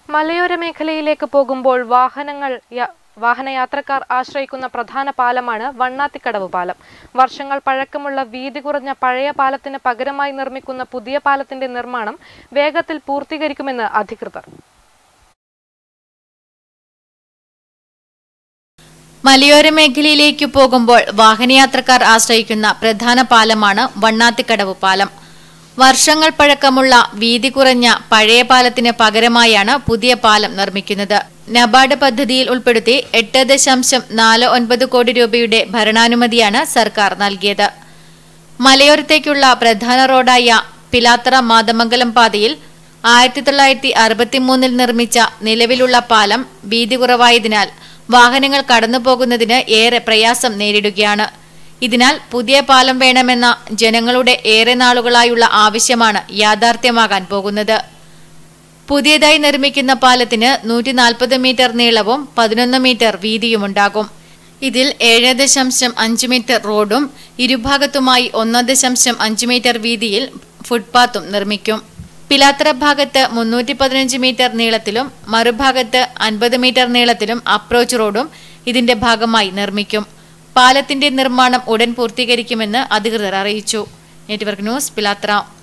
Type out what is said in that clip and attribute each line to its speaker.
Speaker 1: മലയോര മേഖലയിലേക്ക് പോകുമ്പോൾ വാഹനങ്ങൾ യ- വാഹനയാത്രക്കാർ ആശ്രയിക്കുന്ന പ്രധാന പാലമാണ് വണ്ണാത്തിക്കടവ് പാലം വർഷങ്ങൾ പഴക്കമുള്ള വീതി കുറഞ്ഞ പഴയ പാലത്തിന് പകരമായി നിർമ്മിക്കുന്ന പുതിയ പാലത്തിന്റെ നിർമ്മാണം വേഗത്തിൽ പൂർത്തീകരിക്കുമെന്ന് അധികൃതർ
Speaker 2: മലയോര മേഖലയിലേക്ക് പോകുമ്പോൾ വാഹനയാത്രക്കാർ ആശ്രയിക്കുന്ന പ്രധാന പാലമാണ് വണ്ണാത്തിക്കടവ് പാലം വർഷങ്ങൾ പഴക്കമുള്ള വീതി കുറഞ്ഞ പഴയ പാലത്തിന് പകരമായാണ് പുതിയ പാലം നിർമ്മിക്കുന്നത് നബാർഡ് പദ്ധതിയിൽ ഉൾപ്പെടുത്തി എട്ട് ദശാംശം നാല് ഒൻപത് കോടി രൂപയുടെ ഭരണാനുമതിയാണ് സർക്കാർ നൽകിയത് മലയോരത്തേക്കുള്ള പ്രധാന റോഡായ പിലാത്തറ മാതമംഗലം പാതയിൽ ആയിരത്തി തൊള്ളായിരത്തി അറുപത്തിമൂന്നിൽ നിർമ്മിച്ച നിലവിലുള്ള പാലം വീതി കുറവായതിനാൽ വാഹനങ്ങൾ കടന്നുപോകുന്നതിന് ഏറെ പ്രയാസം നേരിടുകയാണ് ഇതിനാൽ പുതിയ പാലം വേണമെന്ന ജനങ്ങളുടെ ഏറെ നാളുകളായുള്ള ആവശ്യമാണ് യാഥാർത്ഥ്യമാകാൻ പോകുന്നത് പുതിയതായി നിർമ്മിക്കുന്ന പാലത്തിന് നൂറ്റി നാൽപ്പത് മീറ്റർ നീളവും പതിനൊന്ന് മീറ്റർ വീതിയുമുണ്ടാകും ഇതിൽ ഏഴ് ദശാംശം അഞ്ച് മീറ്റർ റോഡും ഇരുഭാഗത്തുമായി ഒന്ന് ദശാംശം അഞ്ച് മീറ്റർ വീതിയിൽ ഫുട്പാത്തും നിർമ്മിക്കും പിലാത്തറ ഭാഗത്ത് മുന്നൂറ്റി പതിനഞ്ച് മീറ്റർ നീളത്തിലും മറുഭാഗത്ത് അൻപത് മീറ്റർ നീളത്തിലും അപ്രോച്ച് റോഡും ഇതിന്റെ ഭാഗമായി നിർമ്മിക്കും പാലത്തിന്റെ നിർമ്മാണം ഉടൻ പൂർത്തീകരിക്കുമെന്ന് അധികൃതർ അറിയിച്ചു നെറ്റ്വർക്ക് ന്യൂസ് പിലാത്ര